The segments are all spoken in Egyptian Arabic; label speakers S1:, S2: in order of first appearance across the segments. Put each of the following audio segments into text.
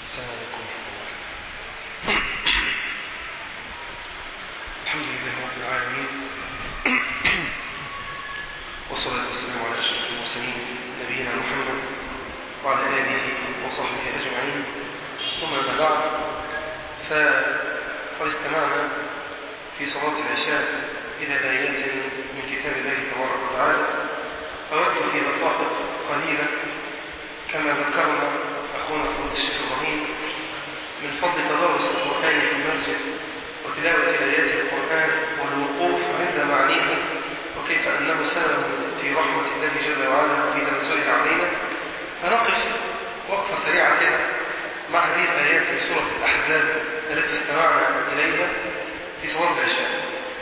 S1: السلام عليكم الحمد لله رب العالمين والصلاة والسلام على أشرف المرسلين نبينا محمد وعلى آله وصحبه أجمعين ثم أما بعد فقد استمعنا في صلاة العشاء إلى آيات من كتاب الله تبارك وتعالى أود في دقائق قليلة كما ذكرنا أخونا فضل الشيخ إبراهيم من فضل تدارس القرآن في المسجد وتلاوة آيات القرآن والوقوف عند معانيه وكيف أنه سبب في رحمة الله جل وعلا في تنزله علينا فنقف وقفة سريعة كده مع هذه الآيات في سورة الأحزاب التي استمعنا إليها في صلاة العشاء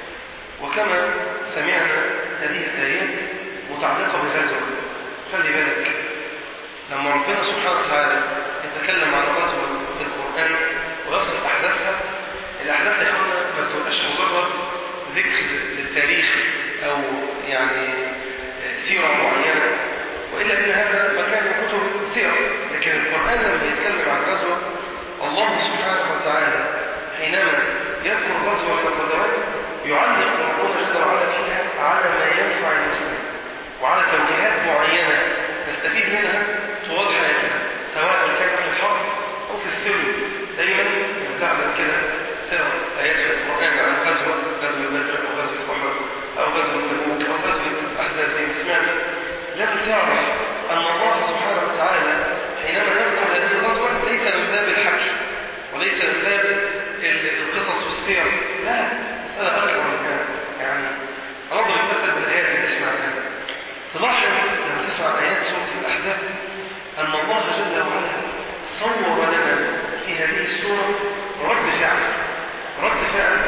S1: وكما سمعنا هذه الآيات متعلقة بالغزوة خلي بالك لما ربنا سبحانه وتعالى يتكلم عن غزوة في القرآن ويصف أحداثها الأحداث يا إخوانا ما تبقاش مجرد ذكر للتاريخ أو يعني سيرة معينة وإلا إن هذا مكان من كتب السيرة لكن القرآن لما يتكلم عن غزوة الله سبحانه وتعالى حينما يذكر غزوة من الغزوات يعلق ربنا جل وعلا فيها على ما ينفع المسلم وعلى توجيهات معينة نستفيد منها طوال حياتنا سواء كان في الحرب أو في السلم دايما تعمل كده سواء آيات في القرآن عن غزوة غزوة بدر أو غزوة أحد أو غزوة تبوك أو غزوة أحداث زي ما سمعنا لازم تعرف أن الله سبحانه وتعالى حينما يذكر هذه الغزوة ليس من باب الحكي وليس من باب القصص والسير لا مسألة أكبر من هذا يعني أنظر المثل بالآيات اللي سمعناها تلاحظ لما تسمع آيات سورة الأحزاب أن الله جل وعلا صور لنا في هذه السورة رد فعل رد فعل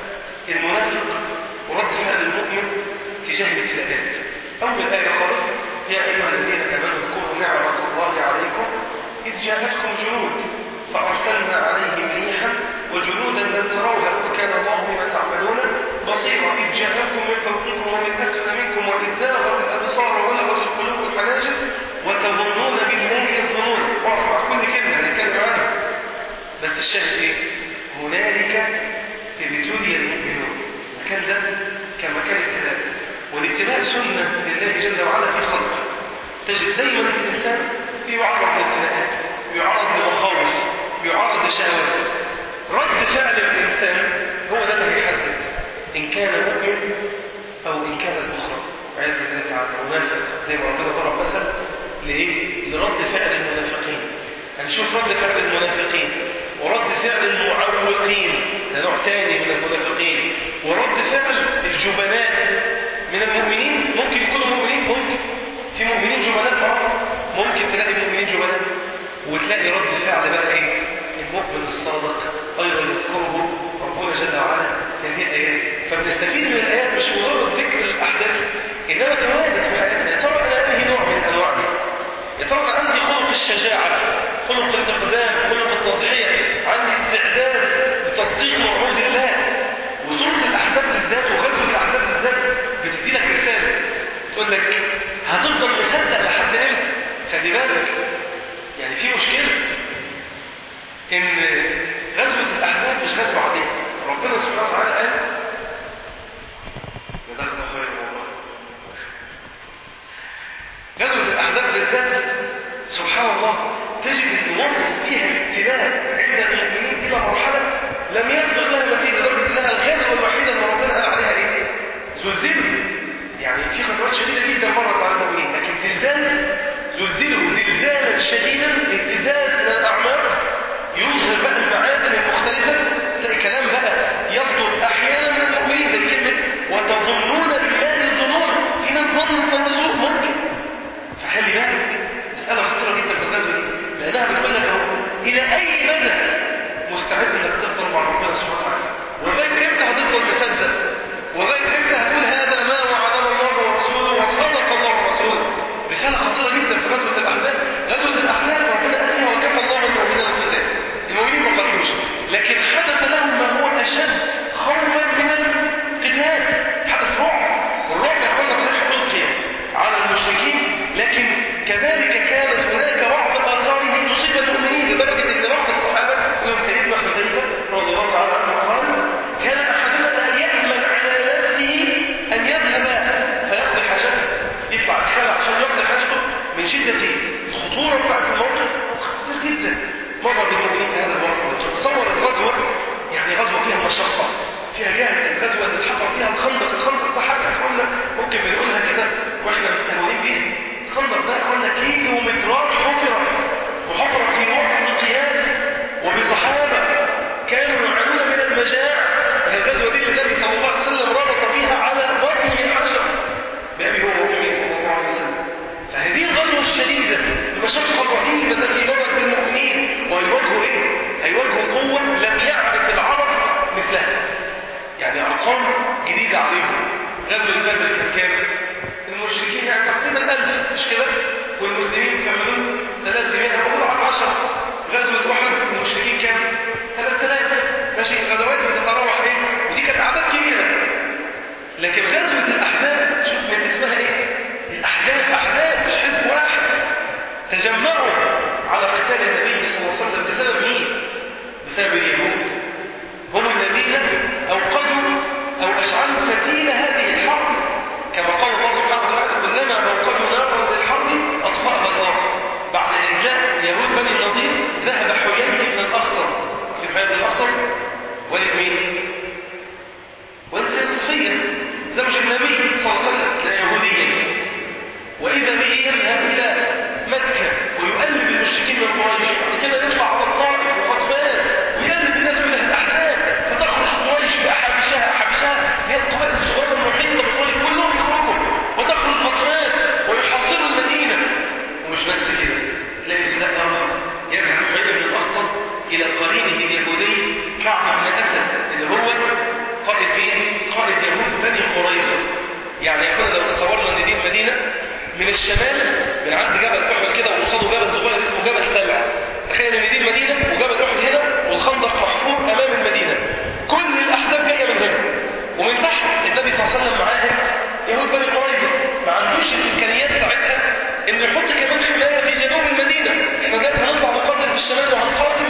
S1: المنافق ورد فعل المؤمن تجاه الابتلاءات أول آية خالص يا أيها الذين آمنوا اذكروا نعمة الله عليكم إذ جاءتكم جنود فأرسلنا عليهم ريحا وجنودا لم تروها وكان الله بما تعملون بصيرا إذ جاءكم من فوقكم ومن أسفل منكم وإذ زاغت الأبصار وبلغت القلوب الحناجر وتظنون بالله الظنون وارفع كل كلمة هنتكلم عنها بس الشاهد إيه؟ هنالك ابتلي المؤمنون المكان ده كان مكان ابتلاء والابتلاء سنة لله جل وعلا في خلقه تجد دايما الإنسان يعرض لابتلاءات يعرض لمخاوف يعرض لشهوات رد فعل الإنسان هو ده اللي هيحدد إن كان مؤمن أو إن كان الأخرى عياذ بالله تعالى منافق زي ما ربنا ضرب مثل لإيه؟ لرد فعل المنافقين هنشوف رد فعل المنافقين ورد فعل المعوقين ده نوع ثاني من المنافقين ورد فعل الجبناء من المؤمنين ممكن يكونوا مؤمنين ممكن في مؤمنين جبناء اه ممكن تلاقي مؤمنين جبناء وتلاقي رد فعل بقى ايه المؤمن الصادق ايضا يذكره ربنا جل وعلا هذه الايات فبنستفيد من الايات مش مجرد ذكر الاحداث انما توارد في حياتنا يا ترى انا انهي نوع من انواع يا ترى انا عندي خلق الشجاعه خلق الاقدام خلق التضحيه عندي استعداد لتصديق وعود الله وسوره الاحزاب بالذات وغزوه الاحزاب بالذات بتدي لك رساله تقول لك هتفضل مصدق لحد امتى خلي بالك يعني في مشكله ان غزوه الاحزاب مش غزوه عاديه ربنا سبحانه وتعالى قال جزاكم خير والله غزوه الاحزاب بالذات سبحان الله تجد ان وصل فيها الابتلاء عند المؤمنين الى مرحله لم يسبق لها مثيل لدرجه انها الغزوه الوحيده اللي ربنا قال عليها ايه؟ زلزلوا يعني في خطوات شديده جدا مرت على المؤمنين لكن زلزال زلزلوا زلزالا شديدا امتداد من الاعمار يظهر بقى المعادن المختلفه تلاقي كلام بقى يصدر احيانا من المؤمنين زي كلمه وتظنون بالله الظنون في ناس ظن ظن سوء ممكن فخلي بالك مساله خطيره جدا في الغزوه دي لانها بتقول لك اهو الى اي مدى مستعد انك تفضل مع ربنا سبحانه وتعالى وبقيت امتى هتفضل مصدق وبقيت امتى هتقول هذا ما وعدنا الله ورسوله وصدق الله ورسوله رساله خطيره جدا في غزوه الاحزاب غزوه الاحزاب ربنا قال فيها وكفى الله المؤمنين القتال المؤمنين ما قتلوش لكن حدث لهم ما هو اشد خوفا من القتال حدث رعب والرعب يا اخوانا صحيح القي على المشركين لكن كذلك كانت هناك بعض اثاره تصيب مر بالمؤمنين في هذا الوقت تصور الغزوة يعني غزوة فيها مشقة فيها جهد الغزوة اللي اتحفر فيها الخندق الخندق ده حاجة اخوانا ممكن بنقولها كده واحنا مستهونين بيه الخندق ده اخوانا كيلو مترات حفرت وحفرت في وقت قياسي وبصحابة كانوا يعانون من المجاعة الغزوة دي النبي صلى الله عليه وسلم ربط فيها على بطن من عشر بأبي هو وأمي صلى الله عليه وسلم فهذه الغزوة الشديدة المشقة الرهيبة التي مرت بالمؤمنين ويواجهوا ايه؟ هيواجهوا قوة لم يعرف العرب مثلها يعني أرقام جديدة عليهم غزوة بدر كان كام؟ المشركين يعني تقريبا 1000 مش كده؟ والمسلمين كملوا 300 هقول على 10 غزوة أحد المشركين كام؟ 3000 ماشي الغزوات بتتراوح ايه؟ ودي كانت أعداد كبيرة لكن غزوة الأحزاب شوف من اسمها ايه؟ الأحزاب أحزاب مش حزب واحد تجمعوا على قتال النبي صلى الله عليه وسلم بسبب مين؟ بسبب اليهود هم الذين أوقدوا أو أشعلوا فتيل هذه الحرب كما قال الله سبحانه وتعالى كلما أوقدوا نارا للحرب أطفأها الله بعد إجلاء يهود بني النضير ذهب حيي بن الأخطر في حيي بن الأخطر ولد مين؟ ولد سيد صفية زوج النبي صلى الله عليه وسلم كان يهوديا وإذا به يذهب إلى مكة ويؤلف المشركين من قريش بعد كده يطلع على الطائف وغطفان ويقلب الناس من الأحزاب فتخرج قريش بأحابشها أحابشها هي القبائل الصغيرة المحيطة بقريش كلهم يخرجوا وتخرج غطفان ويحاصروا المدينة ومش بس كده تلاقي سلاح أمر يذهب حيي بن الأخطر إلى قرينه اليهودي كعب بن أسد اللي هو قائد مين؟ قائد يهود بني قريظة يعني يكون لو تصورنا ان دي المدينة من الشمال من عند جبل احد كده وقصاده جبل صغير اسمه جبل سبع تخيل ان دي المدينة وجبل احد هنا والخندق محفور امام المدينة كل الاحزاب جاية من هنا ومن تحت النبي صلى الله عليه وسلم معاهم يهود بني قريظة ما عندوش الامكانيات ساعتها انه يحط كمان حماية في جنوب المدينة احنا دلوقتي هنطلع نقاتل في الشمال وهنقاتل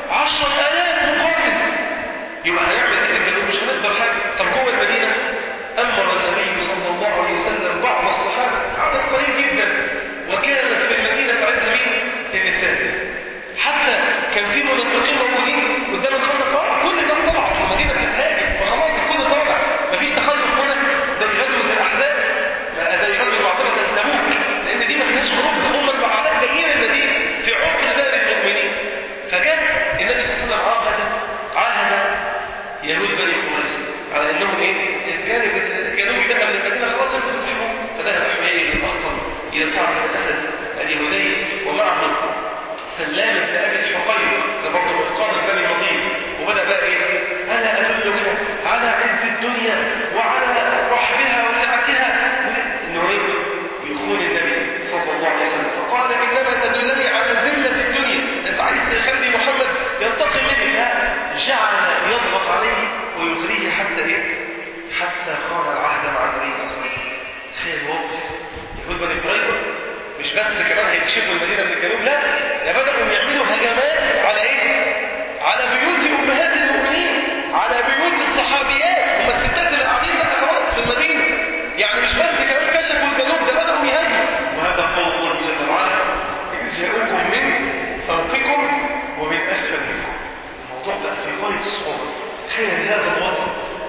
S1: 10000 مقاتل يبقى هنعمل ايه في الجنوب مش هنقدر حاجة طب جوه المدينة أمر النبي صلى الله عليه وسلم بعض الصحابة عدد قليل جدا وكانت في المدينة ساعتها مين؟ النساء حتى كان في منطقين موجودين قدام الخندق كل الناس طلعت في المدينة بتتهاجم فخلاص الكل طالع مفيش تخلف هنا ده غزوة الأحزاب لا ده غزوة معظمة تبوك لأن دي ما فيهاش خروج ده هم الأعداء جايين المدينة في عقل دار المؤمنين فجاء النبي صلى الله عليه وسلم عاهد عاهد يهود بني قريظة على انهم ايه الجانب الجنوبي بقى من المدينه خلاص انتم تسلموا فذهب حيي بن اخطر الى كعب بن اسد اليهودي ومعه سلام بن ابي الحقيق ده برضه من قائد بني النضير وبدا بقى ايه انا ادلك على عز الدنيا وعلى رحبها وسعتها انه ايه يخون النبي صلى الله عليه وسلم فقال انما تدلني على ذله الدنيا انت عايز تخلي محمد ينتقم مني لا جعل يضغط عليه ويغريه حتى ايه حتى خان العهد مع النبي صلى الله عليه وسلم تخيل موقف يهود بني قريظه مش بس كمان هيكشفوا المدينه من الجنوب لا ده بداوا يعملوا هجمات على ايه على بيوت امهات المؤمنين على بيوت الصحابيات هم الستات اللي قاعدين بقى خلاص في المدينه يعني مش بس كمان كشفوا الجنوب ده بداوا يهاجموا وهذا قول الله جل وعلا إذ جاءوكم من فوقكم ومن اسفل منكم الموضوع بقى في غايه الصعوبه تخيل هذا الوضع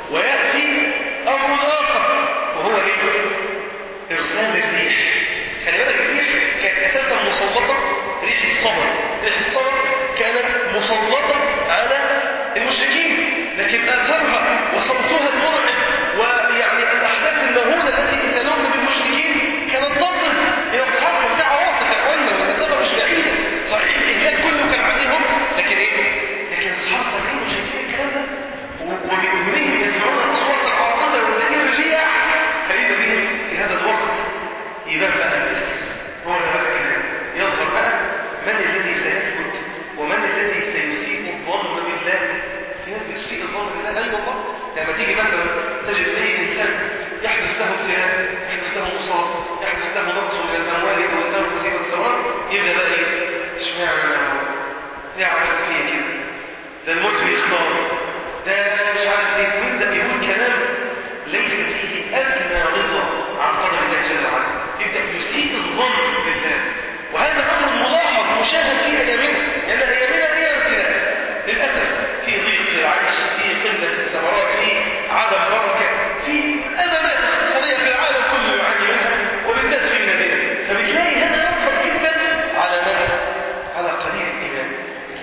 S1: ويأتي أمر آخر وهو إيه؟ إرسال الريح خلي بالك الريح كانت أساسا مسلطة ريح الصبر ريح الصبر كانت مسلطة على المشركين لكن أثرها وصوتها المرعب ويعني الأحداث المهولة التي تنوم بالمشركين كانت تصل إلى أصحابها في عواصف يا إخواننا والمسافة مش بعيدة صحيح الإهلاك كله كان عليهم لكن إيه؟ لكن أصحاب سامعين وشايفين الكلام ده وبأذنهم يسمعون أصوات العاصفة والذين الرياح فإذا بهم في هذا الوقت يبان بقى الناس هو اللي بقى كده يظهر بقى من الذي سيثبت ومن الذي سيسيء الظن بالله في ناس بتسيء الظن بالله لا والله لما تيجي مثلا تجد أي إنسان يحدث له ابتلاء يحدث له مصاب يحدث له نقص من الأموال أو النفس أو الثمرات يبدأ بقى إيه اشمعنى ليه عملت فيا كده ده الموت بيختار ده مش عارف ايه ويبدا يقول كلام ليس فيه ادنى رضا عن قدر الله جل وعلا يبدا يسيء الظن بالله وهذا امر ملاحظ مشاهد في ايامنا لان ايامنا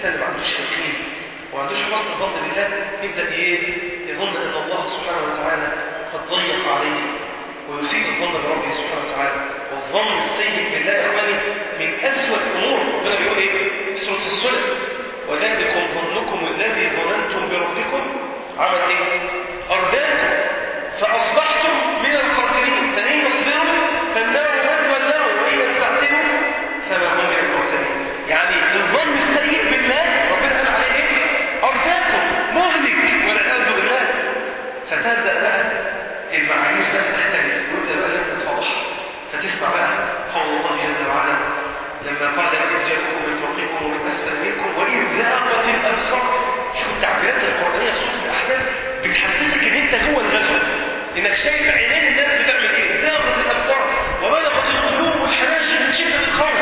S1: الانسان اللي ما عندوش يقين وما عندوش حسن ظن بالله يبدا ايه يظن ان الله سبحانه وتعالى قد ضيق عليه ويسيء الظن بربه سبحانه وتعالى والظن السيء بالله يا اخواني من اسوء الامور ربنا بيقول ايه في سوره الصلح وذلكم ظنكم الذي ظننتم بربكم عمل ايه ارداكم فاصبحتم من الخاسرين فان تصبروا فالنار مثوى لهم وان يستعتبوا فما هم من المعتدين يعني الظن السيء بالله ربنا قال عليه ايه ارداكم مهلك والعياذ بالله فتبدا بقى المعايير بقى تختلف ويبدا بقى الناس تتفضح فتسمع بقى قول الله جل وعلا لما قال إذ جاءكم من فوقكم ومن أسفل منكم وإذ ذاقت الأبصار شوف التعبيرات القرآنية في سورة الأحزاب بتحسسك إن أنت جوه الغزوة إنك شايف عينين الناس بتعمل إيه ذاقت الأبصار وبلغت القلوب والحناجر من شدة الخوف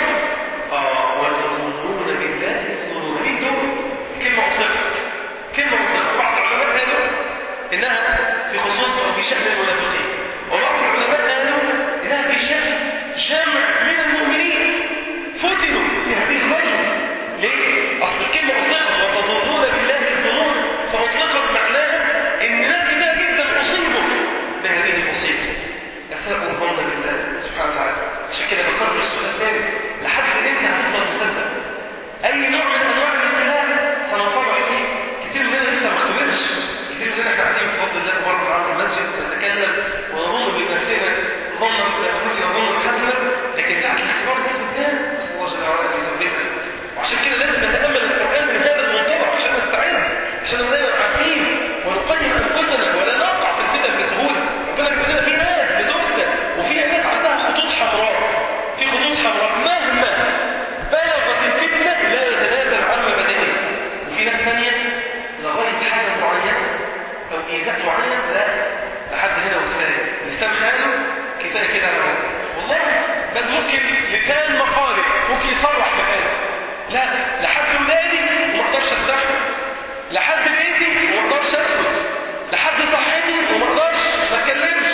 S1: آه وتظنون بالله الظنون مين دول؟ كلمة أطلقت كلمة أطلقت بعض العلماء قالوا إنها في خصوص أو في شأن المنافقين وبعض العلماء قالوا إنها في شأن جمع من المؤمنين فتنوا في هذه الغزوة ليه؟ أصل الكلمة أطلقت وتظنون بالله الظنون فأطلقت معناها إن ناس كتير جدا أصيبوا بهذه المصيبة أساءوا الظن بالله سبحانه وتعالى عشان كده بكرر السؤال الثاني لحد إمتى هتفضل مصدق؟ أي نوع من أنواع الابتلاء سنطلع فيه كتير مننا لسه ما اختبرش كتير مننا احنا قاعدين بفضل الله تبارك وتعالى في المسجد نتكلم ونظن بنفسنا ظنا بانفسنا ظنا حسنا لكن ساعة الاختبار الناس بتنام نسأل الله جل وعلا ان يثبتنا وعشان كده لازم نتأمل القرآن من هذا المنطلق عشان نستعين عشان نبقى عارفين ونقيم أنفسنا ولا نقع في الفتن بسهولة ربنا بيقول لنا في ناس بتفتن وفي ناس عندها خطوط حمراء في خطوط حمراء مهما بلغت الفتنة لا يتنازل عن مبادئه وفي ناس ثانية لغاية حاجة معينة أو إيذاء معين لا لحد هنا وكفاية لسان حاله كفاية كده أنا عارف. والله بل ممكن لسان مقالب ممكن يصرح بحاله لا لحد ولادي وما اقدرش استحمل لحد بيتي وما اقدرش اسكت لحد صحتي وما اقدرش ما اتكلمش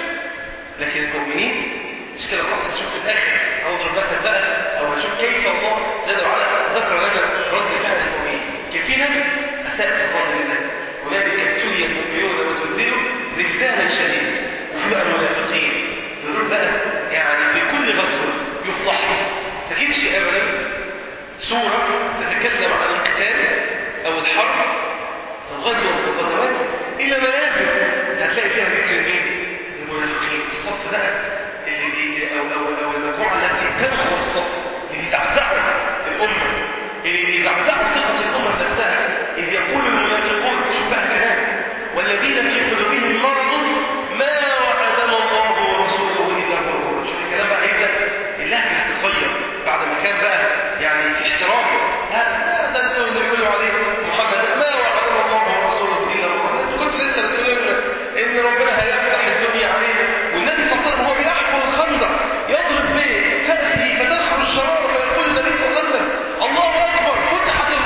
S1: لكن المؤمنين مش كده خلاص هنشوف في الاخر او ضرب مثل بقى او هنشوف كيف الله جل وعلا ذكر لنا رد فعل المؤمنين كان في ناس اساءت الظن بالله هنالك ابتلي المؤمنون وزلزلوا زلزالا شديدا وفي بقى المنافقين دول بقى يعني في كل غزوه يفضحوا تجدش ابدا سوره تتكلم عن القتال او الحرب الغزوه من الغزوات الى منازل هتلاقي فيها ذكر مين؟ المنافقين الصف بقى اللي بي او او او المجموعه التي تنخر الصف اللي بيزعزعوا الامه اللي بيزعزعوا ثقه الامه نفسها اذ يقول المنافقون شوف بقى الكلام والذين في قلوبهم مرض ما وعدنا الله ورسوله الا غرورا شوف الكلام بقى هيبدا اللهجه هتتغير بعد ما كان بقى يعني في احترام لا ده انتوا اللي بيقولوا عليه محمد ما وعدنا الله ورسوله الا غرورا انتوا كنتوا لسه بتقولوا ان ربنا هيفتح الدنيا علينا والنبي صلى الله عليه وسلم هو بيحفر الخندق يضرب به فأسي فتدخل الشرارة فيقول النبي صلى الله عليه وسلم الله أكبر فتحت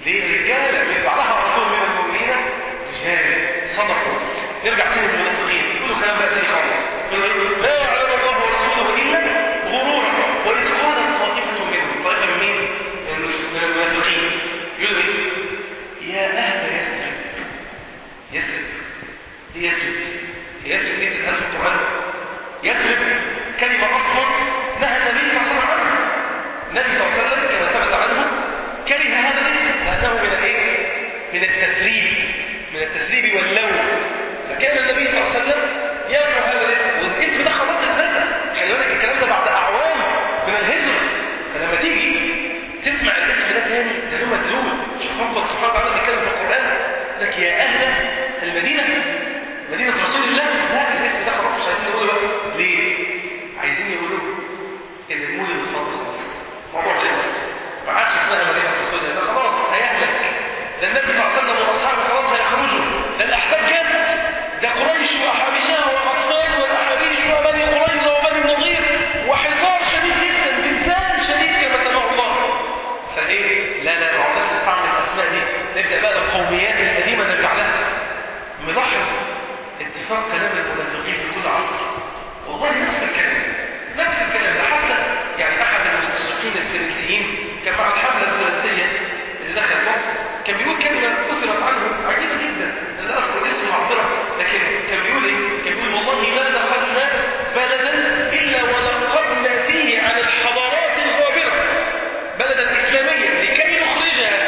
S1: ليه رجاله من بعدها رسول من المؤمنين رجال صدقوا نرجع تاني للمنافقين يقولوا كلام بقى تاني خالص يقولوا لا يعلم الله ورسوله الا غرورا واذ قالت طائفه منهم طائفه من مين؟ من المنافقين يقولوا ايه؟ يا اهل يثرب يثرب ايه يثرب دي؟ يثرب دي تتقال في القران يثرب كلمه اصلا نهى النبي صلى الله عليه وسلم عنها النبي صلى الله عليه وسلم كما ثبت عنه كره هذا الاسم لانه من الايه؟ من التسريب من التسريب واللون فكان النبي صلى الله عليه وسلم يكره هذا الاسم والاسم ده خلاص اتنسى خلي بالك الكلام ده بعد اعوام من الهجره فلما تيجي تسمع الاسم ده تاني ده له مدلول شوف الله سبحانه وتعالى بيتكلم في القران لك يا اهل المدينه مدينه رسول الله لا الاسم ده خلاص مش عايزين نقوله بقى ليه؟ عايزين يقولوا ان المولد الفاضل خلاص موضوع خلص ما عادش اسمها مدينه رسول الله ده خلاص هيهلك ده النبي صلى الله عليه وسلم واصحابه خلاص هيخرجوا ده الاحباب جت ده قريش واحابشها واطفال والاحابيش وبني قريظه وبني النضير وحصار شديد جدا زلزال شديد كما سماه الله فايه لا لا ما عدناش نستعمل الاسماء دي نبدا بقى القوميات القديمه نرجع لها ملاحظ اتفاق كلام المنافقين في كل عصر والله نفس الكلام نفس الكلام ده حتى يعني احد المستشرقين الفرنسيين كان مع الحمله الفرنسيه اللي دخل مصر كان بيقول كلمه كسرت عنه عجيبه جدا انا اذكر اسمه معبره لكن كان بيقول ايه؟ كان بيقول والله ما دخلنا بلدا الا ونقبنا فيه عن الحضارات الغابره بلدا اسلاميا لكي نخرجها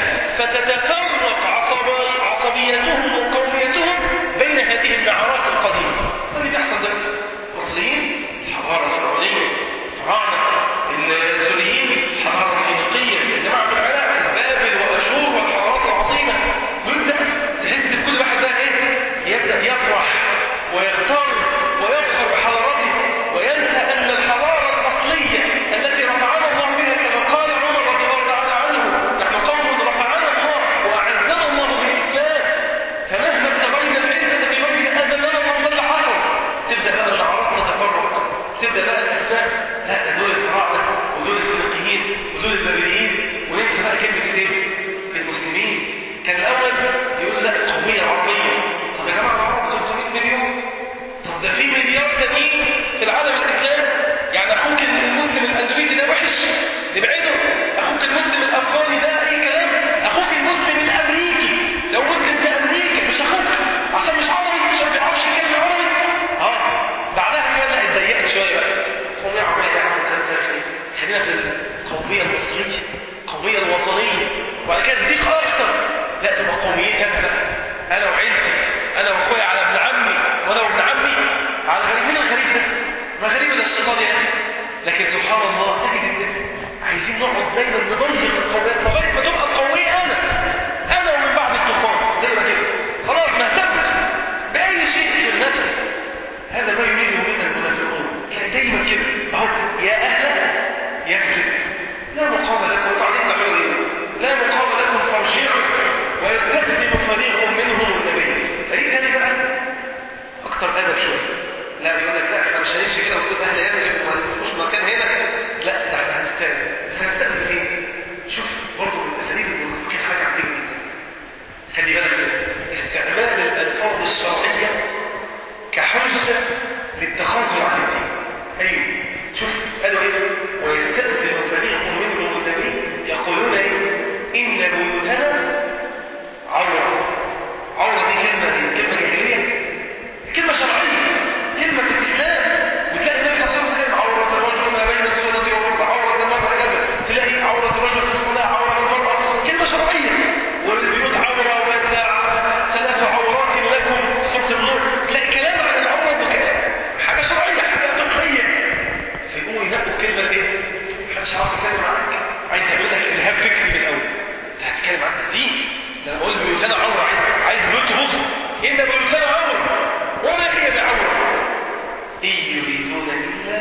S1: فتتفرق عصبي عصبيتهم وقوميتهم بين هذه النعرات القديمه ده اللي بيحصل دلوقتي المصريين حضاره فرعونيه فراعنه السوريين حضاره فينيقيه الجماعه في العراق بابل واشور والحضارات العظيمه ويبدا تحس كل واحد بقى ايه يبدا يفرح ويغتر ويفخر بحضارته وينسى ان الحضاره الاصليه التي رفعنا الله بها كما قال عمر رضي الله تعالى عنه نحن قوم رفعنا الله واعزنا الله بالاسلام فمهما ابتغينا العزه في وجه اذلنا الله بل حصل تبدا بقى النعرات تتفرق تبدا بقى الاسماء لا دول الفراعنه ودول الفينيقيين ودول البابليين وننسى بقى كلمه ايه؟ المسلمين كان الاول يقول لا القوميه العربيه طب يا جماعه العرب 300 مليون طب ده في مليار تانيين في العالم الاسلامي يعني اخوك المسلم الاندونيسي ده وحش نبعده اخوك المسلم الافغاني ده اي كلام اخوك المسلم الامريكي لو مسلم في امريكا مش اخوك عشان مش عربي مش ما بيعرفش يتكلم عربي اه بعدها كده لا اتضيقت شويه بقى قوميه عربيه يا عم كان زي خلينا في القوميه المصريه القوميه الوطنيه وبعد كده تضيق اكتر لا تبقى قوميتي انا انا وعيلتي انا واخويا على ابن عمي وانا وابن عمي على غريب مين الغريب ده؟ ما غريب ده الشيطان يا اخي لكن سبحان الله تجد ان عايزين نقعد دايما نضيق القوميات لغايه ما تبقى القوميه انا انا ومن بعد الطوفان زي ما كده خلاص ما اهتمش باي شيء في النفس هذا ما يريده منا المنافقون يعني دايما كده اهو يا اهل يثرب لا مقام لكم وبعدين تعملوا ايه؟ لا مقام لكم فارجعوا ويستخدم فريق منهم النبي فريق تاني بقى اكتر ادب شويه لا يقول لك لا احنا مش هنمشي كده ونقول اهل يثرب وما نخش مكان هنا لا ده احنا هنستأذن بس هنستأذن فين؟ شوف برضه من اساليب المنافقين حاجه عجيبه جدا خلي بالك كده استعمال الالفاظ الشرعيه كحجه للتخاذل عن الدين ايوه شوف قالوا ايه ويستأذن فريق منهم النبي يقولون ايه ان بيوتنا عوره عوره دي كلمه ايه كلمه جاهليه كلمه شرعيه كلمه الاسلام وتلاقي النبي صلى الله عليه وسلم عوره الرجل ما بين السنه والركبه عوره المراه كذا تلاقي عوره الرجل في الصلاه عوره المراه في الصلاه كلمه شرعيه والبيوت عوره ودع ثلاث عورات لكم صوت النور تلاقي كلام عن العوره ده كلام حاجه شرعيه حاجه فقهيه فيقوموا ينقوا الكلمه دي محدش عارف يتكلم معاك عايز يعمل لك الهاب فكري من الاول انت هتتكلم عن الدين لما اقول بيوتنا عوره عايز عايز بيوت تبص ان بيوتنا عوره وما هي بعوره ان يريدون الا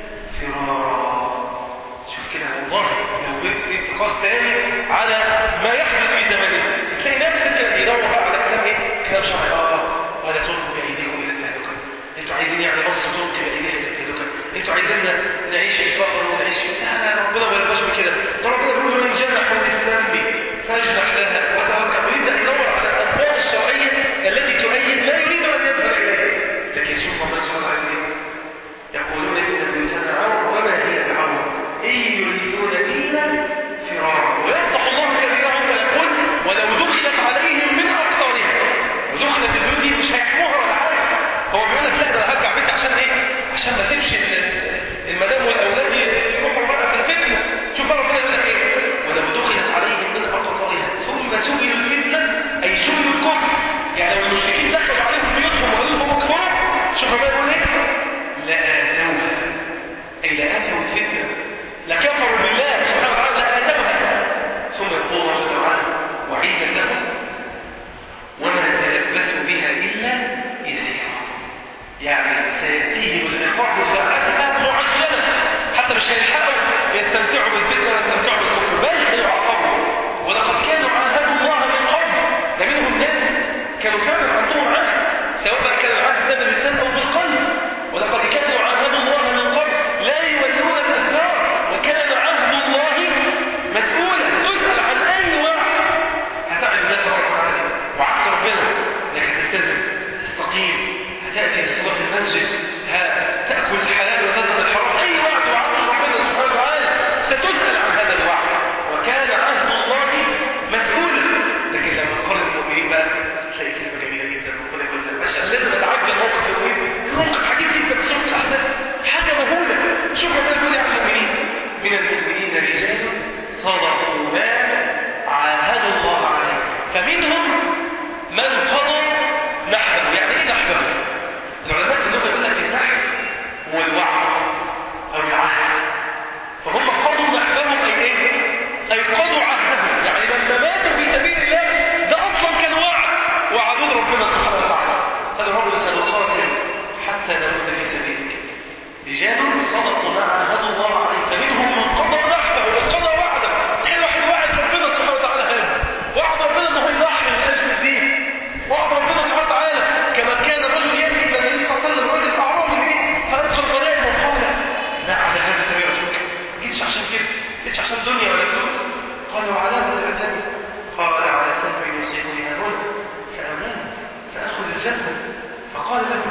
S1: فرارا شوف كده والله لو جبت انتقاد تاني على ما يحدث في زماننا تلاقي نفسك بيدور بقى على كلام ايه كلام شرعي اه ولا تلقوا بايديكم الى التهلكه انتوا عايزين يعني بص تلقي بايديك الى التهلكه انتوا عايزيننا نعيش في فقر ونعيش في لا لا ربنا ما يرضاش بكده ده ربنا بيقول من جنح الاسلام بي فاجنح لها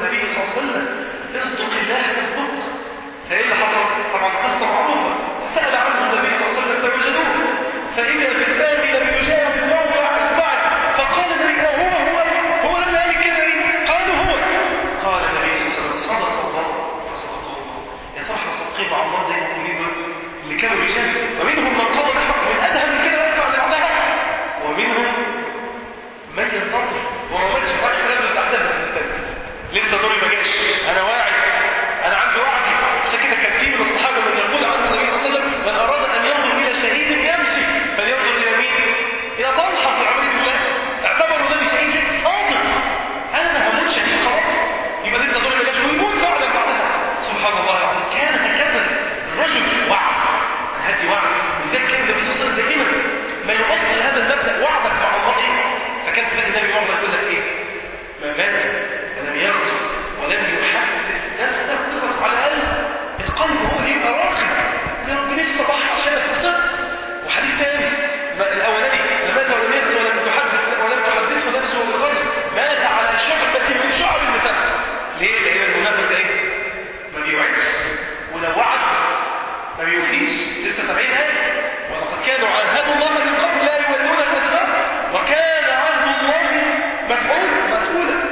S1: النبي صلى الله عليه وسلم اصدق الله يصدق فايه اللي حصل طبعا قصه معروفه سال عنه النبي صلى الله عليه وسلم فوجدوه فاذا بالباب لم يجاوب موضع اصبعه فقال النبي هو هو هو لم قال كده ايه قالوا هو قال النبي صلى الله عليه وسلم صدق الله فصدق الله يا ترى احنا صادقين مع الله زي المؤمنين دول اللي كانوا رجال ومنهم من قضى الحق من ادهم من كده ويسمع لبعضها ومنهم من ينتظر وما ماتش في اخر لازم تحتها بس مستني لسه دوري ما جاش انا واعي انا عندي وعي عشان كده كان في من الصحابه من يقول عنه النبي صلى الله عليه وسلم من اراد ان ينظر الى شهيد يمشي فلينظر الى مين؟ الى طلحه بن عبيد الله اعتبروا النبي شهيد ليه؟ صادق انا ما هموت شهيد خلاص يبقى لسه دوري ما جاش ويموت فعلا بعدها سبحان الله العظيم كان هكذا الرجل وعد هدي وعد وذلك كان النبي صلى الله عليه وسلم دائما ما يوصل هذا المبدا وعدك مع الله ايه؟ فكان تلاقي النبي مره يقول لك ايه؟ ما مات ولم يغزو ولم يحدث نفسه يغزو على الاقل القلب هو اللي يبقى راغب يا رب نفسي اضحي عشان اتصدق وحديث ثاني ما- الاولاني ما مات ولم يغزو ولم تحدث ولم تحدثه نفسه بالغزو مات على شعبة من شعب النفاق ليه؟ لان المنافق ده ايه؟ ما بيوعدش ولو وعد ما بيوفيش 76 آية ولقد كانوا عاهدوا الله من قبل لا يولون الأدبار وكان عهد الله مفعول مسؤولا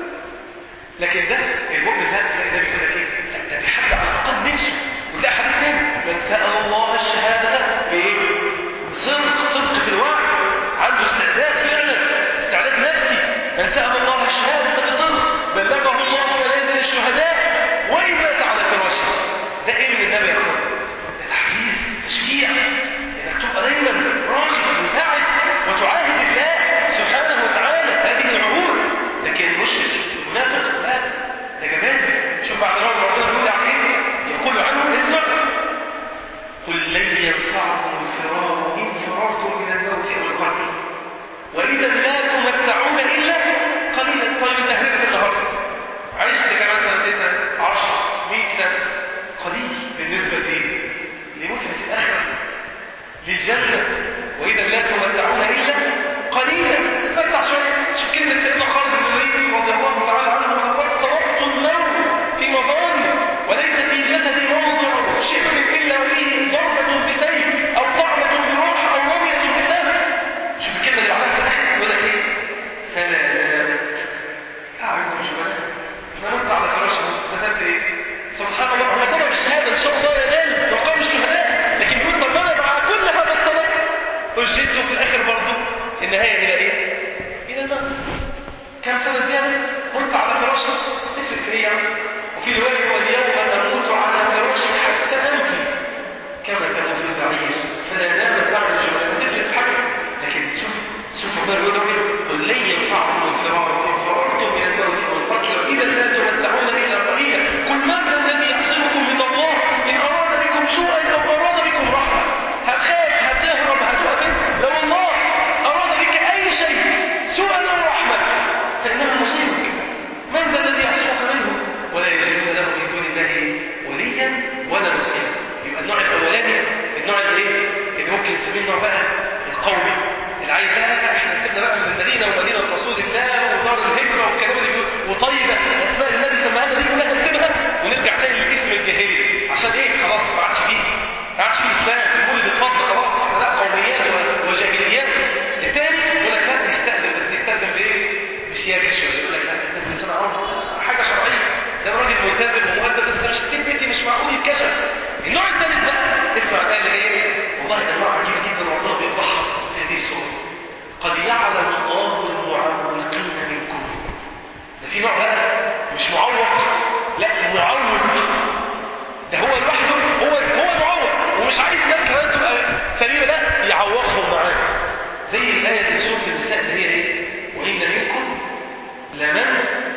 S1: لكن ده المؤمن ده تلاقي ده بيقول لك ايه؟ لا، ده بيحد على الاقل نفسه وده حديث تاني من سأل الله الشهادة بايه؟ صدق صدق في الوعي عنده استعداد فعلا استعداد نفسي من سأل الله الشهادة بصدق بلغه الله منازل الشهداء وإن مات على فراشه ده ايه من النبي يا اخوان؟ ده تحفيز تشجيع انك تبقى دايما راغب ومساعد وتعاهد الله سبحانه وتعالى هذه العهود لكن المشرك المنافق لا ده جبان شوف بعد ما ربنا بيقول عن ايه يقول عنه اسمع قل لن ينفعكم الفرار ان فررتم من الموت او القتل واذا لا تمتعون الا قليلا طيب انت هلكت النهارده عشت كمان سنتين 10 100 سنه قليل بالنسبه لايه؟ لمتعه الاخره للجنه واذا لا تمتعون الا قليلا تمتع شويه شوف كلمه سيدنا خالد بن الوليد رضي الله تعالى عنه لقد طلبت الموت في مظاني وليس في جسدي موضع شبر الا فيه ضربه بسيف او طعنه بروح او رميه بسهم شوف الكلمه اللي بعدها في الاخر يقول لك ايه؟ فلا نامت اعرف مش بنام نمت على فراشها استفدت ايه؟ سبحان الله انا طلب الشهاده ان شاء الله ينال مقام الشهداء لكن يقول طب انا مع كل هذا الطلب اجدته في الاخر برضه النهايه الى ايه؟ الى الموت كم سنه بيعمل؟ كنت على فراشها تفرق في ايه يعني؟ وفي روايه واليوم اموت على فراشي حتى اموت كما تموت البعير فلا نامت بعد الجمال تفرق في حاجه لكن شوف شوف ربنا بيقول ايه؟ قل لن ينفعكم الفرار ان فررتم من الموت والقتل واذا لا تمتعون الا قليلا قل من ذا الذي يعصمكم من الله ان اراد بكم سوءا او اراد بكم رحمه هتخاف هتهرب هتقف لو الله اراد بك اي شيء سوءا او رحمه فانه مصيبك من ذا الذي يعصمك منه ولا يجدون له من دون الله وليا ولا نصيرا يبقى النوع الاولاني النوع الايه اللي ممكن نسميه النوع بقى القومي اللي عايز لا احنا سيبنا بقى من المدينه ومدينه رسول الله ودار الهجره والكلام اللي بيقول وطيبه اسماء النبي سماها لنا دي كلها نسيبها ونرجع تاني للاسم الجاهلي عشان ايه خلاص ما عادش فيه ما عادش فيه اسلام الكل بيتفضل خلاص احنا لا قوميات و- وجاهليات التاني يقول لك لا نستخدم بس نستخدم بايه؟ بشياكه شويه يقول لك لا نستخدم سنه عمر حاجه شرعيه ده راجل ملتزم ومؤدب بس ده مش كتير بيتي مش معقول يتكشف النوع الثالث بقى اسمع بقى اللي ايه والله ده نوع عجيب جدا وربنا بيوضحها في هذه الصوره قد يعلم الله المعوقين منكم ده في نوع بقى مش معوق لا معوق ده هو لوحده هو هو معوق ومش عايز ناس كمان تبقى سليمه لا يعوقهم معاه زي الايه اللي في سوره النساء اللي هي ايه وان منكم لمن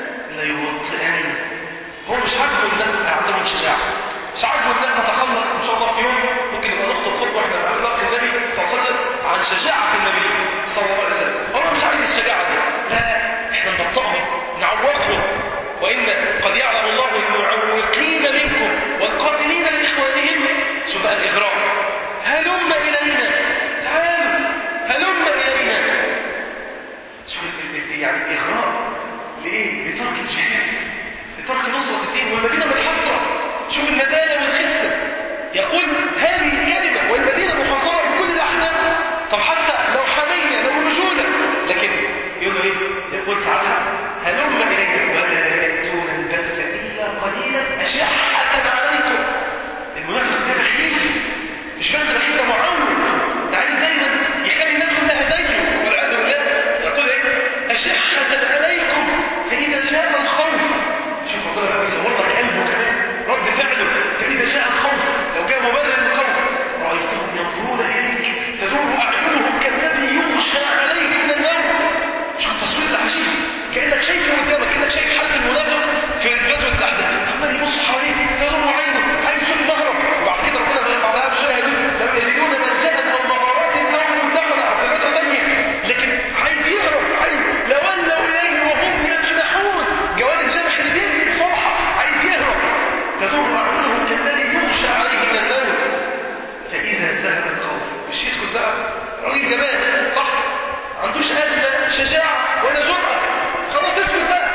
S1: ليبطئن هو مش عاجبه الناس تبقى عندهم شجاعه مش عاجبه الناس تتخلق ان شاء الله في يوم ممكن نبقى نخطب خطبه احنا مع اخلاق النبي صلى الله عليه وسلم عن شجاعه النبي صلى الله عليه وسلم هو مش عايز الشجاعه دي لا احنا نبطئهم نعوقهم وان قد يعلم الله المعوقين منكم والقائلين لاخوانهم شوف بقى الاغراء هلم الينا تعالوا هلم الينا شوف ال- ال- يعني اغراء لايه؟ لترك الجهاد لترك نصرة الدين والمدينة متحصرة شوف الندالة والخسة يقول هذه الكلمة والمدينة محاصرة بكل الأحداث طب حتى لو حمية لو رجولة لكن يقول ايه يقول ساعتها هلم إلينا ولا يأتون البأس إلا قليلا أشحة عليكم المنافق ده بخيل مش بس بخيل ده معاون ده عايز دايما يخلي الناس كلها زيه والعياذ بالله يقول ايه أشحة عليكم فإذا جاء الخوف شوف ربنا بقى يصور لك قلبه كمان رد فعله فإذا جاء الخوف لو جاء مبرر للخوف رأيتهم ينظرون إليك تدور أعينهم كالذي يغشى عليه من الموت شوف التصوير العجيب كأنك شايفه قدامك كأنك شايف حالة المنافق في غزوة الأحزاب عمال يبص حواليه تدور عينه عايز يشوف مهرب وبعد كده ربنا بعدها بشاهد لم يجدون ملجأ أو مغارات أو مدخلا في غزوة ثانية لكن عايز يهرب عايز لولوا إليه وهم يجنحون جواد الجنح اللي بيجري بسرعة عايز يهرب تدور أعينهم كالذي يغشى عليه من الموت فإذا ذهب الخوف مش يسكت بقى راجل جبان صح ما عندوش أدنى شجاعة ولا جرأة خلاص اسكت بقى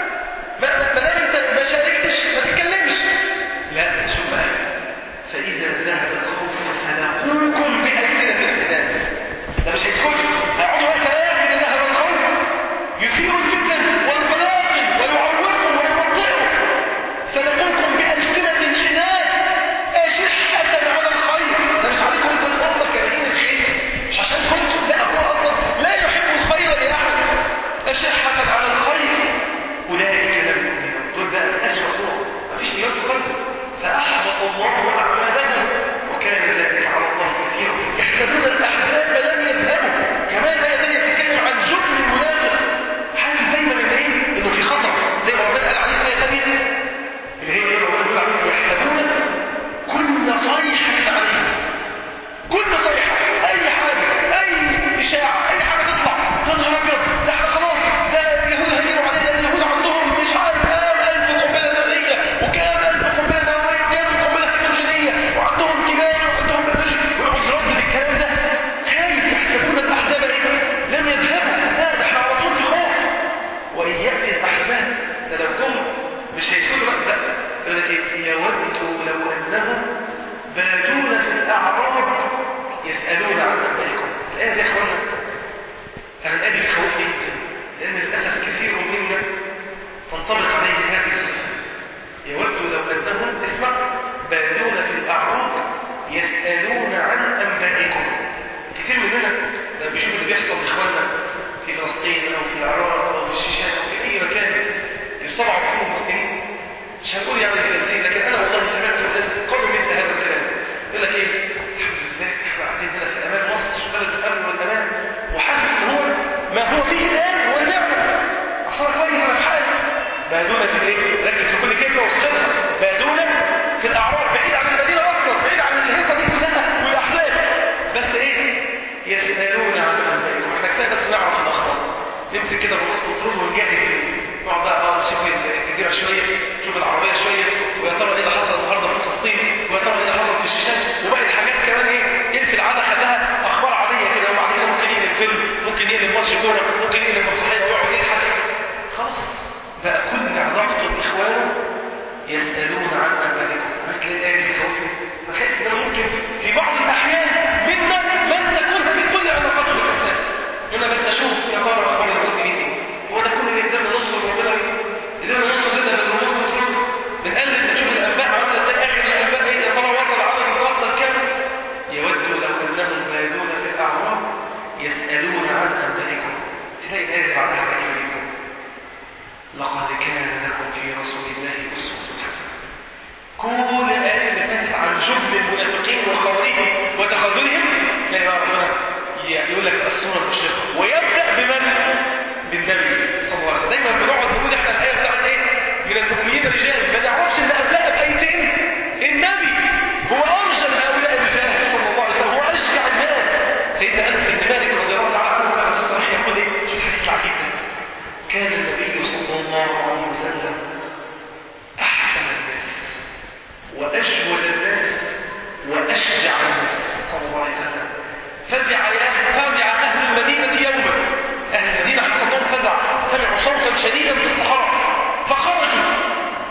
S1: ما ما دام انت ما شاركتش ما تتكلمش لا شوف بقى فإذا ذهب الخوف فسلقوكم بألسنة الحداد ده مش هيسكتوا هيقعدوا وقت لا إذا ذهب الخوف يثيروا الفتنة والقلاقل ويعوقوا ويبطئوا سلقوكم بألسنة الحداد أشحة على الخير ده مش عليكم انت تفضل كرهين الخير مش عشان كنتم لا هو اصلا لا يحب الخير لأحد أشحة على الخير أولئك لم يؤمنوا دول بقى الأسوأ نوع مفيش إيمان في قلبه فأحبط الله أعمالهم وكان ذلك على الله كثيرا يحسبون الأحزاب لم يذهبوا كمان آية ثانية بتتكلم عن جبن المنافق حاسس دايما إن إيه إنه في خطر زي ما ربنا قال عليه في آية ثانية اللي هي إيه ربنا بيقول عليه يحسبون كل صيحة عليهم كل صيحة أي حاجة أي إشاعة أي حاجة تطلع تظهر أبيض ده احنا خلاص ده اليهود هيجوا علينا اليهود عندهم مش عارف كام ألف قنبلة نووية وكام ألف قنبلة نووية كام قنبلة هيدروجينية وعندهم كيماوي وعندهم بترول ويقعد يردد الكلام ده خايف يحسبون الأحزاب إيه لم يذهبوا لا ده احنا على طول في خوف وإن يأتي الأحزاب ده لو جم مش هيسكتوا بقى لا يقول لك إيه يود لو أنهم بادون في الأعراب يسألون عن أنبائكم الآية دي يا إخوانا أنا الآية دي بتخوفني جدا لأن للأسف كثير منا تنطبق عليه هذه الصفة يود لو أنهم اسمع بادون في الأعراب يسألون عن أنبائكم كثير مننا لما بيشوف اللي بيحصل لإخواننا في فلسطين أو في العراق أو في الشيشان أو في أي مكان يستضعف فيه المسلمين مش هنقول يعني بالتنسيق لكن أنا والله سمعت ولاد قالوا مثل هذا الكلام يقول لك إيه الحمد لله إحنا قاعدين هنا في أمان مصر بلد الأمن والأمان وحاسس إن هو ما هو فيه الآن هو النعمة أصلا كويس أنا بحال بادونة في الإيه؟ ركز في كل كلمة وصلتها بادونة في الأعراب بعيد عن المدينة أصلا بعيد عن الهيصة دي كلها والأحزاب بس إيه يسألون عن أنبائكم احنا كفاية بس نعرف الأخبار نمسك كده ونطلب ونجهز نقعد بقى اه نشوف الجزيرة شوية نشوف العربية شوية ويا ترى ايه اللي حصل النهارده في فلسطين ويا ترى ايه اللي حصل في الشيشان وباقي الحاجات كمان ايه ايه في العادة خلاها أخبار عادية كده وبعد كده ممكن يقلب فيلم ممكن يقلب ماتش كورة ممكن يقلب مسرحية ويقعد يضحك خلاص بقى كل علاقته بإخوانه يسألون عن أنبائكم مثل الآية اللي خوفني بحس إن ممكن في بعض الأحيان منا من تكون في كل علاقاته بالإسلام هنا بس أشوف يا ترى أخبار المسلمين إيه هو ده كل اللي قدرنا نوصل ربنا قدرنا نوصل لنا بالرموز والسلوك بنقلب نشوف الأنباء عاملة إزاي آخر الأنباء إيه يا ترى وصل عدد القتلى كام يود لو أنهم بادون في الأعراب يسألون عن أنبائكم تلاقي الآية اللي بعدها عجيبة لقد كان لكم في رسول الله أسوة حسنة كل الآية اللي فاتت عن جبن المنافقين وخوارهم وتخاذلهم لا يا ربنا يقول لك السورة المشرقة ويبدأ بمن؟ بالنبي صلى الله عليه وسلم دايما بنقعد نقول احنا الآية بتاعت ايه؟ من المؤمنين رجال ما نعرفش ان قبلها بآيتين النبي هو أرجل هؤلاء الرجال صلى الله عليه وسلم هو أشجع الناس سيدنا أنس بن مالك رضي الله تعالى عنه كان في الصحيح يقول ايه؟ شوف الحديث العجيب ده كان النبي صلى الله عليه وسلم أحسن الناس وأجود الناس وأشجع الناس صلى الله عليه وسلم فزع فزع أهل المدينة يوما أهل المدينة حصلهم فزع سمعوا صوتا شديدا في الصحراء فخرجوا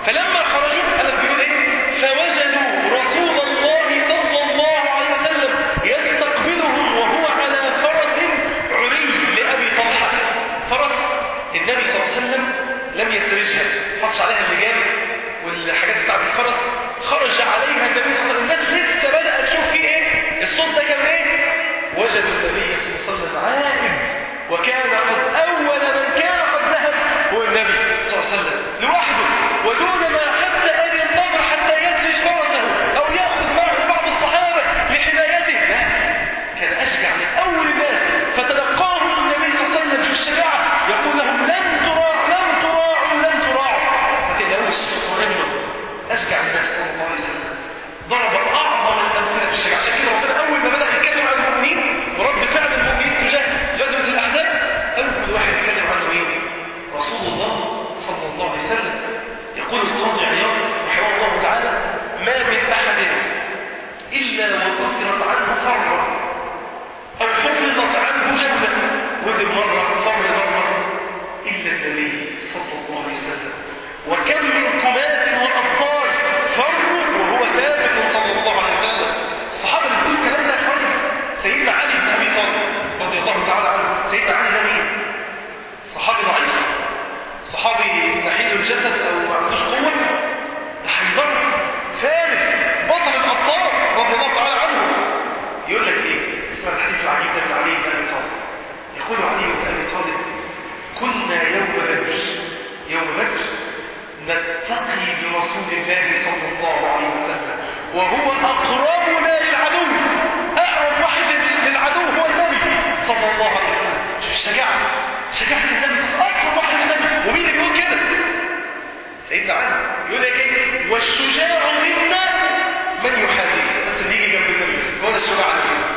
S1: النبي صلى الله عليه وسلم لم يسترجها حطش عليها اللجام والحاجات بتاعت الفرس خرج عليها النبي صلى الله عليه وسلم الناس لسه بدأت تشوف فيه ايه الصوت ده كان ايه وجدوا النبي صلى الله عليه وسلم عائد وكان قد أول من كان قد ذهب هو النبي صلى الله عليه وسلم لوحده ودون ما حتى أن ينتظر حتى يدرج فرسه أو يأخذ معه بعض الصحابة لحمايته لا كان أشجع من أول الناس فتلقاهم النبي صلى الله عليه وسلم في الشجاعة يقول لهم لن تراعوا لن تراعوا لن تراعوا ما تقلقوش ورجل أشجع الناس صلى الله عليه وسلم ضرب أعظم الأمثلة في الشجاعة عشان كده ربنا أول ما بدأ يتكلم عن المؤمنين ورد فعل المؤمنين تجاه غزوة الأحزاب أول واحد يتكلم عنه مين؟ رسول الله صلى الله عليه وسلم يقول القاضي عياض رحمه الله تعالى ما من أحد إلا وكثرت عنه فرة أو حرمت عنه جنة وزن مرة فر مرة إلا النبي صلى الله عليه وسلم وكم من كمات وأبطال فروا وهو ثابت صلى الله عليه وسلم الصحابة اللي بيقولوا الكلام ده يا اخوانا سيدنا علي بن أبي طالب رضي الله تعالى عنه سيدنا علي ده مين؟ صحابي ضعيف صحابي نحيل الجسد أو ما عندوش قوة ده هيضر فارس بطل الأبطال رضي الله تعالى عنه يقول لك إيه؟ اسمع الحديث العجيب ده من علي بن أبي طالب يقول علي بن أبي طالب كنا يوم بدر يوم بدر نتقي برسول الله صلى الله عليه وسلم وهو أقربنا للعدو أقرب واحد للعدو هو النبي صلى الله عليه وسلم شوف الشجاعة شجاعة النبي أقرب واحد للنبي ومين اللي بيقول كده؟ سيدنا علي يقول لك ايه والشجاع منا من يحاذيه بس اللي يجي جنب النبي هو ده الشجاع اللي فيه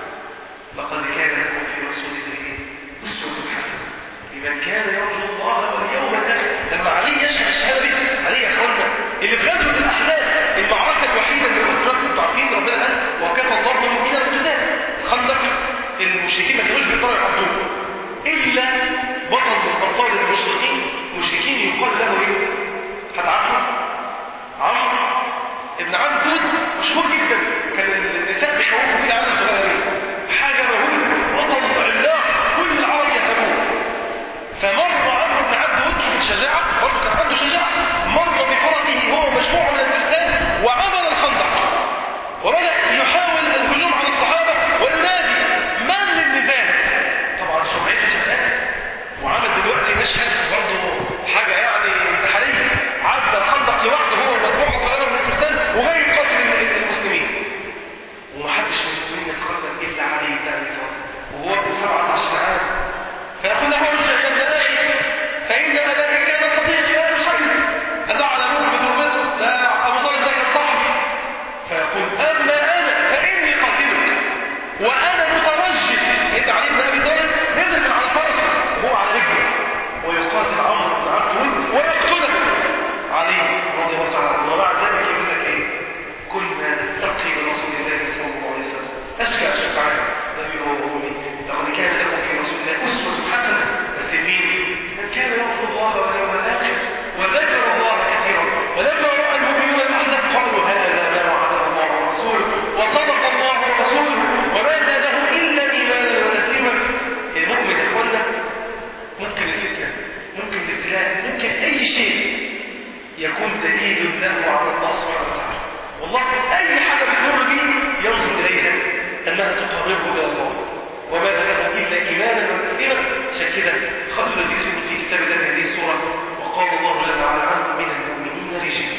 S1: لقد كان لكم في رسول الله أسوة حسنة لمن كان يرجو الله واليوم الآخر لما علي يشهد الشهادة دي علي يا اخوانا اللي في غزوة الأحزاب المعركة الوحيدة اللي وصلت انتوا عارفين ربنا قال وكفى الله المؤمنين القتال خندق المشركين ما كانوش بيقدروا يحطوه إلا بطل من أبطال المشركين مشركين يقال له إيه؟ هتعرفوا؟ عمرو ابن عم توت مشهور جدا كان النساء بيشوفوا كده عيال صغيرين حاجة مهولة بطل عملاق كل العرب يهتموه فمر عمرو بن عبد ود شوف الشجاعة برضه كان عنده شجاعة مر بفرسه هو مجموعة من الفرسان وعمل الخندق وبدأ يحاول الهجوم على الصحابة والنادي من للنزال طبعا سمعته شغالة وعمل دلوقتي مشهد برضه حاجة يعني انتحارية عدى الخندق لوحده هو ومجموعة صغيرة من الفرسان وجاي يقاتل المسلمين ومحدش من المسلمين يتقاتل إلا علي بن أبي طالب وهو ابن 17 عام فيقول له ارجع يا ابن اخي فان اباك كان صديقي يا بشير ازعلموك بتربته لا ابو طالب ده كان صاحبي فيقول اما انا فاني قاتلك وانا مترجل انت علي بن ابي طالب نزل من على فرسه وهو على رجله ويقاتل عمرو بن عبد ود ويقتله علي رضي الله تعالى عنه وبعد ذلك يقول لك ايه كنا نتقي برسول الله صلى الله عليه وسلم اشكى شفاعه نبي هو وامي لقد كان لكم في رسول الله اسوه حسنه بس مين من كان يرجو الله واليوم الاخر وذكر الله كثيرا ولما راى المؤمنون الاحزاب قالوا هذا ما وعد الله ورسوله وصدق الله ورسوله وما زادهم الا ايمانا وتسليما المؤمن يا اخوانا ممكن الفتنه ممكن الابتلاء ممكن اي شيء يكون دليل له على الله سبحانه وتعالى والله اي حاجه بتمر به ينظر اليها انها تقربه الى الله وما زادهم الا ايمانا وتسليما عشان كده خلف الذكر في كتاب الله هذه السوره وقال الله جل وعلا عنه من المؤمنين رجال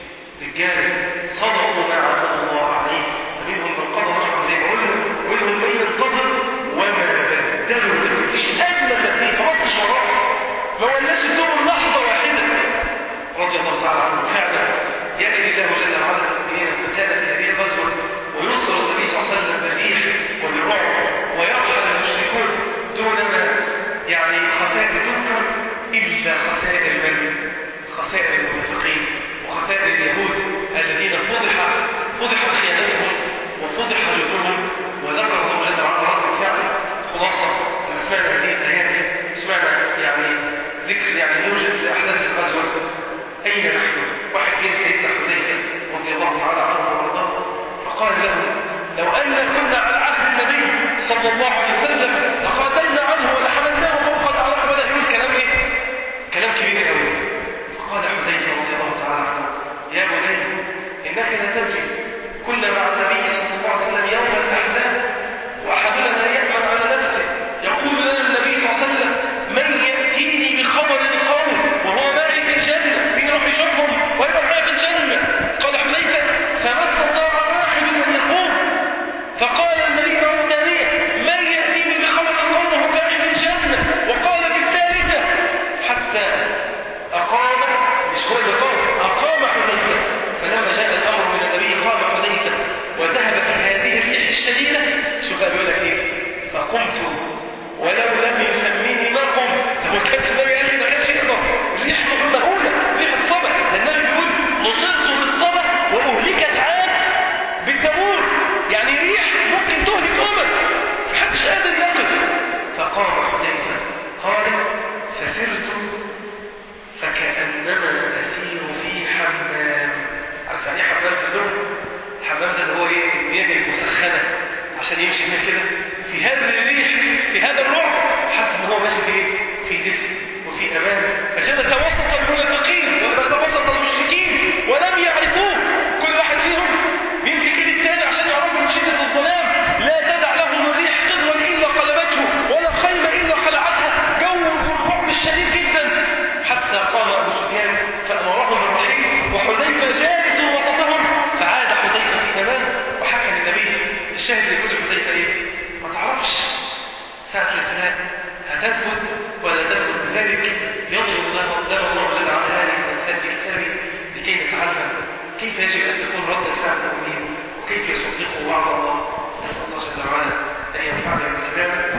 S1: رجال صدقوا ما عهد الله عليه فمنهم من قضى نحو زي ما قلنا ومنهم من ينتظر وما بدلوا مفيش ادنى تبديل ما بصش وراه ما ولاش الدور لحظه واحده رضي الله تعالى عنه فعلا يأتي الله جل وعلا المؤمنين القتال في هذه الغزوة ويوصل النبي صلى الله عليه وسلم بالريح وبالرعب ويرحل المشركون دون ما يعني خسائر تذكر إلا خسائر من؟ خسائر المنافقين وخسائر اليهود الذين فضح فضحت خيانتهم وفضح جبرهم وذكر الله جل وعلا رد فعل خلاصة سمعنا هذه الآيات سمعنا يعني ذكر يعني موجز لأحداث الغزوة أين نحن؟ واحد فينا سيدنا حذيفة رضي الله تعالى عنه وارضاه فقال له لو أن كنا على عهد النبي صلى الله عليه وسلم لقاتلنا عنه ولحملناه فوق الأعراق بدأ يقول كلام إيه؟ الحمام ده اللي هو ايه المياه المسخنه عشان يمشي بيها كده في هذا الريح في هذا الرعب حاسس ان هو ماشي في ايه في دفء وفي امان عشان توسط المنافقين وتوسط المشركين ولم يعرفوه كل واحد فيهم يمسك ايد الثاني عشان يعرفوا من شده الظلام لا تدع لهم الريح قدرا الا قلبته ولا خيل الا خلعتها جو الرعب الشديد جدا حتى قام ابو سفيان فامرهم الرحيل وحذيفه جالس وسطهم فعاد حذيفه في امان وحكى للنبي الشاهد يقول حذيفه ايه ما تعرفش ساعه الابتلاء هتثبت ولا تثبت بذلك يضرب الله لنا الله جل وعلا هذه الامثال في كتابه لكي نتعلم كيف يجب ان تكون رد فعل المؤمنين وكيف يصدقوا وعد الله نسال الله جل وعلا ان ينفعنا بما سمعنا